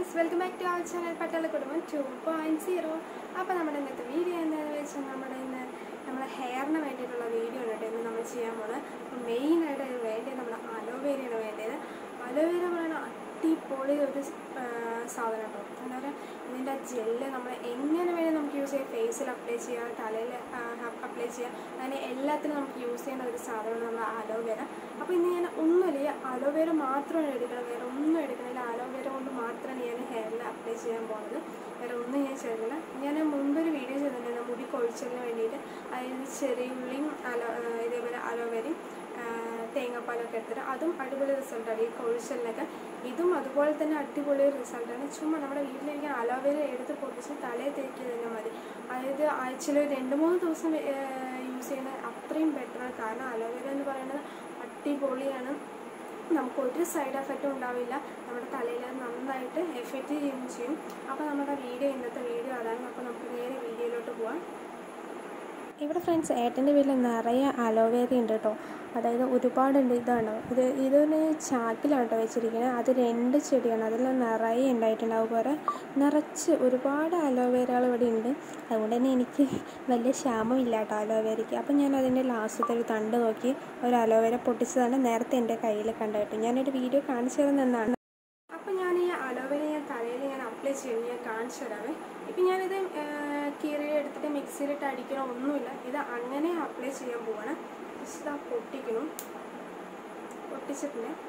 friends welcome back to our channel Pattala Kudumbam two point zero അപ്പോൾ നമ്മുടെ ഇന്നത്തെ വീഡിയോ എന്താണെന്ന് വെച്ചാൽ നമ്മുടെ ഇന്ന് നമ്മുടെ ഹെയറിന് വേണ്ടിയിട്ടുള്ള വീഡിയോ ഉണ്ട് ഇന്ന് നമ്മൾ ചെയ്യാൻ പോകുന്നത് അപ്പോൾ മെയിനായിട്ട് ഇത് വേണ്ടത് നമ്മുടെ അലോവേരയാണ് വേണ്ടത് അലോവേര പറയുന്ന അടിപൊളി ഒരു ആ, സാധനം കേട്ടോ എന്താ പറയുക ഇതിൻ്റെ ജെല്ല് നമ്മൾ എങ്ങനെ വേണേൽ നമുക്ക് യൂസ് ചെയ്യാം ഫേസിൽ അപ്ലൈ ചെയ്യാം തലയിൽ അപ്ലൈ ചെയ്യാം അങ്ങനെ എല്ലാത്തിനും നമുക്ക് യൂസ് ചെയ്യുന്ന ഒരു സാധനമാണ് നമ്മുടെ അലോവേര അപ്പോൾ ഇന്ന് ഞാൻ ഒന്നുമില്ല ഈ അലോവേര മാത്രമാണ് എടുക്കുന്നത് വേറെ ഒന്നും എടുക്കുന്നില്ല അലോവേര കൊണ്ട് മാത്രമാണ് ഞാൻ ഹെയറിൽ അപ്ലൈ ചെയ്യാൻ പോകുന്നത് വേറെ ഒന്നും ഞാൻ ചെയ്യുന്നില്ല ഞാൻ മുൻപൊരു വീഡിയോ ചെയ്തിട്ടുണ്ടായിരുന്നു മുടി കൊഴിച്ചലിന് വേണ്ടിയിട്ട് അതായത് ചെറിയുള്ളിയും അലോ ആ, ഇതേപോലെ അലോവേരയും ആ, തേങ്ങാപ്പാലൊക്കെ എടുത്തിട്ട് അതും അടിപൊളി റിസൾട്ടാണ് ഈ കൊഴിച്ചലിനൊക്കെ ഇതും അതുപോലെ തന്നെ അടിപൊളി റിസൾട്ടാണ് ചുമ്മാ നമ്മുടെ വീട്ടിലിരിക്കുന്ന അലോവേര എടുത്ത് പൊട്ടിച്ച് തലയിൽ തേക്കി തന്നെ മതി അതായത് ആഴ്ചയിൽ ഒരു രണ്ട് മൂന്ന് ദിവസം യൂസ് ചെയ്യുന്നത് അത്രയും ബെറ്ററാണ് കാരണം അലോവേര എന്ന് പറയുന്നത് അടിപൊളിയാണ് നമുക്ക് ഒരു സൈഡ് എഫക്റ്റും ഉണ്ടാവില്ല നമ്മുടെ തലയിൽ അത് നന്നായിട്ട് എഫക്റ്റ് ചെയ്യുകയും ചെയ്യും അപ്പോൾ നമ്മുടെ വീഡിയോ ഇന്നത്തെ വീഡിയോ അതാണ് അപ്പോൾ നമുക്ക് നേരെ വീഡിയോയിലോട്ട് പോവാം ഇവിടെ ഫ്രണ്ട്സ് ഏട്ടൻ്റെ വീട്ടിൽ നിറയെ അലോവേര ഉണ്ട് കേട്ടോ അതായത് ഒരുപാടുണ്ട് ഇതാണോ ഇത് ഇതൊരു ചാക്കിലാണ് കേട്ടോ വെച്ചിരിക്കുന്നത് അത് രണ്ട് ചെടിയാണ് അതിൽ നിറയെ ഉണ്ടായിട്ടുണ്ട് അതുപോലെ നിറച്ച് ഒരുപാട് അലോവേരകൾ ഇവിടെ ഉണ്ട് അതുകൊണ്ട് തന്നെ എനിക്ക് വലിയ ക്ഷാമമില്ല കേട്ടോ അലോവേരയ്ക്ക് അപ്പം ഞാൻ അതിൻ്റെ ലാസ്റ്റത്തെ ഒരു തണ്ട് നോക്കി ഒരു അലോവേര പൊട്ടിച്ചതാണ് നേരത്തെ എൻ്റെ കയ്യിൽ കണ്ടത് ഞാനൊരു വീഡിയോ കാണിച്ചു തരുന്നതാണ് അപ്പോൾ ഞാൻ ഈ അലോവേര ഞാൻ തലയിൽ ഞാൻ അപ്ലൈ ചെയ്ത് ഞാൻ കാണിച്ചു തരാമേ ഇപ്പം ഞാനിത് കീറി എടുത്തിട്ട് മിക്സിയിലിട്ട് അടിക്കണോ ഒന്നുമില്ല ഇത് അങ്ങനെ അപ്ലൈ ചെയ്യാൻ പോവാണ് ജസ്റ്റ് ആ പൊട്ടിക്കണം പൊട്ടിച്ചിട്ടുണ്ട്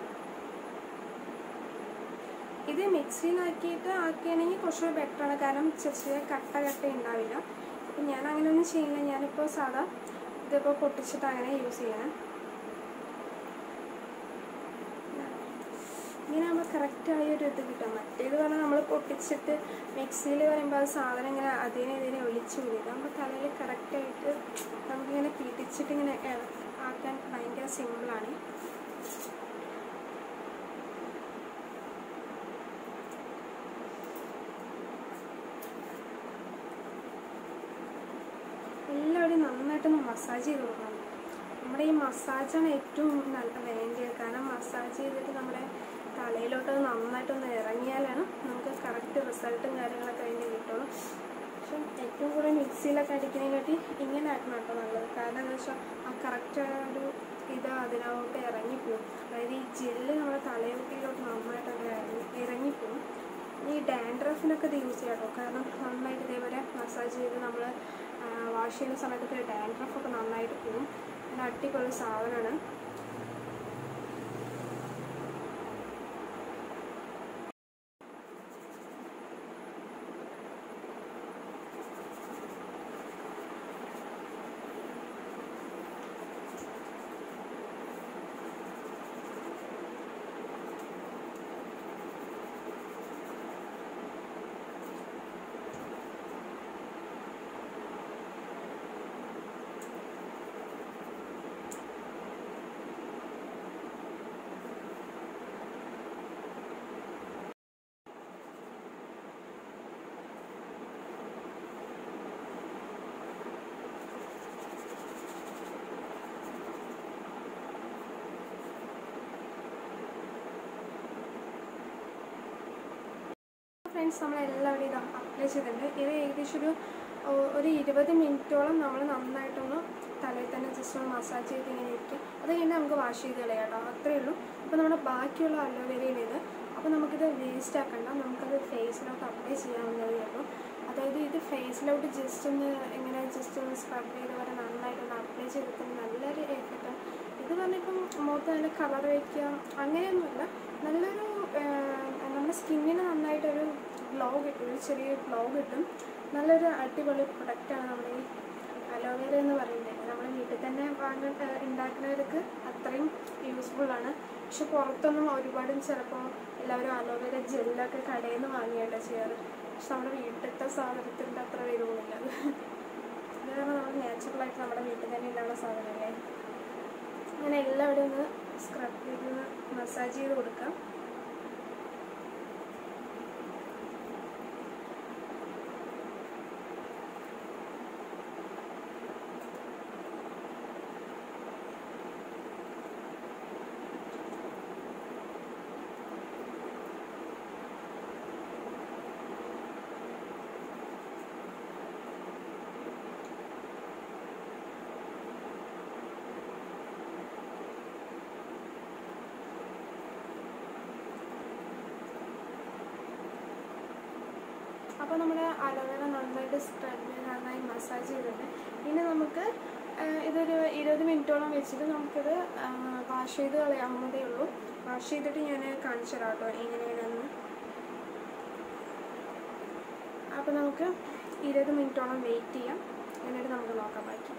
ഇത് മിക്സിയിലാക്കിയിട്ട് ആക്കുകയാണെങ്കിൽ കുറച്ചുകൂടി ബെറ്ററാണ് കാരണം ചെറിയ ചെറിയ കട്ട കട്ട ഉണ്ടാവില്ല അപ്പം ഞാൻ അങ്ങനെയൊന്നും ചെയ്യില്ല ഞാനിപ്പോൾ സാധാ ഇതിപ്പോൾ പൊട്ടിച്ചിട്ട് അങ്ങനെ യൂസ് ചെയ്യണം ഇങ്ങനെ ആകുമ്പോൾ കറക്റ്റായ ഒരു ഇത് കിട്ടും മറ്റേത് പറഞ്ഞാൽ നമ്മൾ പൊട്ടിച്ചിട്ട് മിക്സിയിൽ പറയുമ്പോൾ അത് സാധനം ഇങ്ങനെ അതിനെ ഇതിനെ ഒലിച്ചു വരും ഇതാകുമ്പോൾ തലയിൽ കറക്റ്റായിട്ട് നമുക്കിങ്ങനെ പിടിച്ചിട്ട് ഇങ്ങനെ ഇള- ആക്കാൻ ഭയങ്കര സിമ്പിളാണ് എല്ലാവരും നന്നായിട്ടൊന്ന് മസാജ് ചെയ്ത് കൊടുക്കണം നമ്മുടെ ഈ മസാജാണ് ഏറ്റവും നല്ല വേണ്ടത് കാരണം മസാജ് ചെയ്തിട്ട് നമ്മുടെ തലയിലോട്ട് അത് നന്നായിട്ടൊന്ന് ഇറങ്ങിയാലാണ് നമുക്ക് കറക്റ്റ് റിസൾട്ടും കാര്യങ്ങളൊക്കെ അതിൻ്റെ കിട്ടുള്ളൂ പക്ഷെ ഏറ്റവും കൂടുതൽ മിക്സിയിലൊക്കെ അടിക്കുന്നതിനെക്കാട്ടി ഇങ്ങനെ ആക്കണം കേട്ടോ നല്ലത് കാരണം എന്താ വെച്ചാൽ ആ കറക്റ്റ് ഒരു ഇത് അതിനകത്തോട്ട് ഇറങ്ങിപ്പോവും അതായത് ഈ ജെല്ല് നമ്മുടെ തലയോട്ടിയിലോട്ട് നന്നായിട്ടൊക്കെ ഇറങ്ങി ഇറങ്ങിപ്പോവും ഈ ഡാൻഡ്രഫിനൊക്കെ ഇത് യൂസ് ചെയ്യാം കേട്ടോ കാരണം നന്നായിട്ട് ഇതേപോലെ മസാജ് ചെയ്ത് നമ്മൾ വാഷ് ചെയ്യുന്ന സമയത്തൊക്കെ ഡാൻഡ്രഫൊക്കെ നന്നായിട്ട് പോവും നല്ല അടിപൊളി സാധനമാണ് ഫ്രണ്ട്സ് നമ്മളെല്ലാവരും ഇത് അപ്ലൈ ചെയ്തിട്ടുണ്ട് ഇത് ഏകദേശം ഒരു ഒ- ഒരു ഇരുപത് മിനിറ്റോളം നമ്മൾ നന്നായിട്ടൊന്ന് തലയിൽ തന്നെ ജസ്റ്റ് ഒന്ന് മസാജ് ചെയ്ത് ഇങ്ങനെ ഇരിക്കും അത് കഴിഞ്ഞ് നമുക്ക് വാഷ് ചെയ്ത് കളയാം കേട്ടോ അത്രയേ ഉള്ളൂ അപ്പോൾ നമ്മുടെ ബാക്കിയുള്ള അലോവേരയാണ് ഇത് അപ്പോൾ നമുക്കിത് വേസ്റ്റ് ആക്കണ്ട നമുക്കത് ഫേസിലോട്ട് അപ്ലൈ ചെയ്യാവുന്നതേ ഉള്ളൂ അതായത് ഇത് ഫേസിലോട്ട് ജസ്റ്റ് ഒന്ന് ഇങ്ങനെ ജസ്റ്റ് ഒന്ന് സ്ക്രബ് ചെയ്ത് വരെ നന്നായിട്ടൊന്ന് അപ്ലൈ ചെയ്തിട്ട് നല്ലൊരു എഫക്റ്റ് ഇത് പറഞ്ഞിപ്പം മുഖത്ത് നല്ല കളർ വയ്ക്കുക അങ്ങനെയൊന്നുമില്ല നല്ലൊരു ആഹ്, നമ്മുടെ സ്കിന്നിന് നന്നായിട്ടൊരു ഗ്ലോ കിട്ടും ഒരു ചെറിയ ഗ്ലോ കിട്ടും നല്ലൊരു അടിപൊളി പ്രൊഡക്റ്റാണ് നമ്മുടെ ഈ അലോവേര എന്ന് പറയുന്നത് നമ്മൾ വീട്ടിൽ തന്നെ വാങ്ങ ആഹ്, ഉണ്ടാക്കുന്നവർക്ക് അത്രയും യൂസ്ഫുള്ളാണ് പക്ഷെ പുറത്തൊന്നും ഒരുപാടും ചിലപ്പോൾ എല്ലാവരും അലോവേര ജെല്ലൊക്കെ കടയിൽ നിന്ന് വാങ്ങിയാട്ടോ ചെയ്യാറ് പക്ഷെ നമ്മുടെ വീട്ടിലത്തെ സാധനത്തിൻ്റെ അത്ര വരുന്നില്ല അത് ഇത് കാരണം നമ്മൾ നാച്ചുറലായിട്ട് നമ്മുടെ വീട്ടിൽ തന്നെ ഉണ്ടാവുന്ന സാധനമല്ലേ അങ്ങനെ എല്ലാവരും ഒന്ന് സ്ക്രബ് ചെയ്ത് മസാജ് ചെയ്ത് കൊടുക്കാം അപ്പോൾ നമ്മുടെ അലോവേറ നന്നായിട്ട് സ്പ്രെഡ് ചെയ്ത് നന്നായി മസാജ് ചെയ്തിട്ടുണ്ട് ഇനി നമുക്ക് ആ, ഇതൊരു ഇരുപത് മിനിറ്റോളം വെച്ചിട്ട് നമുക്കിത് വാഷ് ചെയ്ത് കളയാവുന്നതേ ഉള്ളൂ വാഷ് ചെയ്തിട്ട് ഞാൻ കാണിച്ചു തരാം കേട്ടോ എങ്ങനെയാണെന്ന് അപ്പോൾ നമുക്ക് ഇരുപത് മിനിറ്റോളം വെയിറ്റ് ചെയ്യാം എന്നിട്ട് നമുക്ക് നോക്കാം ബാക്കി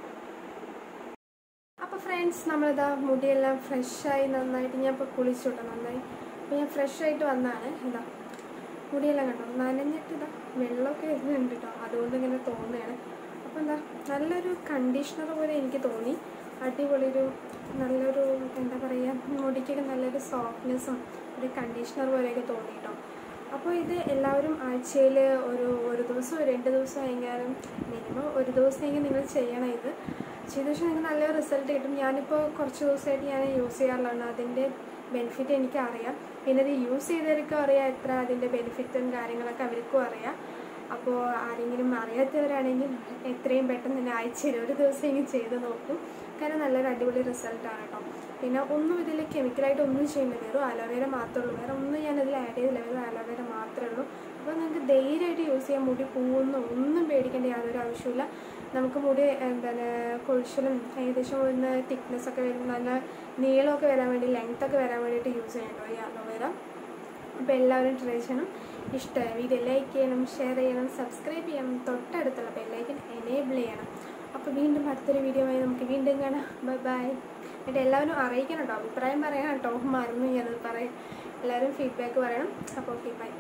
അപ്പോൾ ഫ്രണ്ട്സ് നമ്മളിതാ മുടിയെല്ലാം ഫ്രഷായി നന്നായിട്ട് ഞാൻ ഇപ്പോൾ കുളിച്ചു കേട്ടോ നന്നായി അപ്പോൾ ഞാൻ ഫ്രഷ് ആയിട്ട് വന്നതാണ് ഇതാ മുടിയെല്ലാം കണ്ടോ നനഞ്ഞിട്ട് ഇതാ വെള്ളമൊക്കെ വരുന്നുണ്ട് കേട്ടോ അതുകൊണ്ട് ഇങ്ങനെ തോന്നുകയാണ് അപ്പോൾ എന്താ നല്ലൊരു കണ്ടീഷണർ പോലെ എനിക്ക് തോന്നി അടിപൊളി ഒരു നല്ലൊരു എന്താ പറയുക മുടിക്കൊക്കെ നല്ലൊരു സോഫ്റ്റ്നെസ്സും ഒരു കണ്ടീഷണർ പോലെയൊക്കെ തോന്നി കേട്ടോ അപ്പോൾ ഇത് എല്ലാവരും ആഴ്ചയിൽ ഒരു ഒരു ദിവസം രണ്ട് ദിവസം ആയെങ്കിലും മിനിമം ഒരു ദിവസമെങ്കിൽ നിങ്ങൾ ചെയ്യണം ഇത് ചെയ്ത ശേഷം നിങ്ങൾക്ക് നല്ല റിസൾട്ട് കിട്ടും ഞാനിപ്പോൾ കുറച്ച് ദിവസമായിട്ട് ഞാൻ യൂസ് ചെയ്യാറുള്ളതാണ് അതിൻ്റെ ബെനിഫിറ്റ് എനിക്ക് അറിയാം പിന്നെ ഇത് യൂസ് ചെയ്തവർക്കും അറിയാം എത്ര അതിൻ്റെ ബെനിഫിറ്റും കാര്യങ്ങളൊക്കെ അവർക്കും അറിയാം അപ്പോൾ ആരെങ്കിലും അറിയാത്തവരാണെങ്കിൽ എത്രയും പെട്ടെന്ന് തന്നെ ആഴ്ചയിൽ ഒരു ദിവസമെങ്കിലും ചെയ്ത് നോക്കും കാരണം നല്ലൊരു അടിപൊളി റിസൾട്ടാണ് കേട്ടോ പിന്നെ ഒന്നും ഇതിൽ കെമിക്കലായിട്ട് ഒന്നും ചെയ്യേണ്ട വെറും അലോവേര മാത്രമേ ഉള്ളൂ വേറെ ഒന്നും ഞാൻ ഇതിൽ ആഡ് ചെയ്തില്ല വെറും അലോവേര മാത്രമേ ഉള്ളൂ അപ്പോൾ നിങ്ങൾക്ക് ധൈര്യമായിട്ട് യൂസ് ചെയ്യാൻ മുടി പൂവൊന്നും ഒന്നും പേടിക്കേണ്ട യാതൊരു ആവശ്യമില്ല നമുക്ക് മുടി എന്താണ് കൊഴിച്ചിലും ഏകദേശം ഒന്ന് തിക്നെസ് ഒക്കെ വരും നല്ല നീളമൊക്കെ വരാൻ വേണ്ടി ലെങ്ത് ഒക്കെ വരാൻ വേണ്ടിയിട്ട് യൂസ് ചെയ്യണ്ടോ ഈ അലോവേര അപ്പോൾ എല്ലാവരും ട്രൈ ചെയ്യണം ഇഷ്ടമായ വീഡിയോ ലൈക്ക് ചെയ്യണം ഷെയർ ചെയ്യണം സബ്സ്ക്രൈബ് ചെയ്യണം തൊട്ടടുത്തുള്ള ബെല്ലൈക്കൻ എനേബിൾ ചെയ്യണം അപ്പോൾ വീണ്ടും അടുത്തൊരു വീഡിയോ ആയി നമുക്ക് വീണ്ടും കാണാം ബൈ ബൈ എന്നിട്ട് എല്ലാവരും അറിയിക്കണം കേട്ടോ അഭിപ്രായം പറയണം കേട്ടോ മറന്നു ഞാനത് പറയും എല്ലാവരും ഫീഡ്ബാക്ക് പറയണം അപ്പോൾ ഓക്കെ ബൈ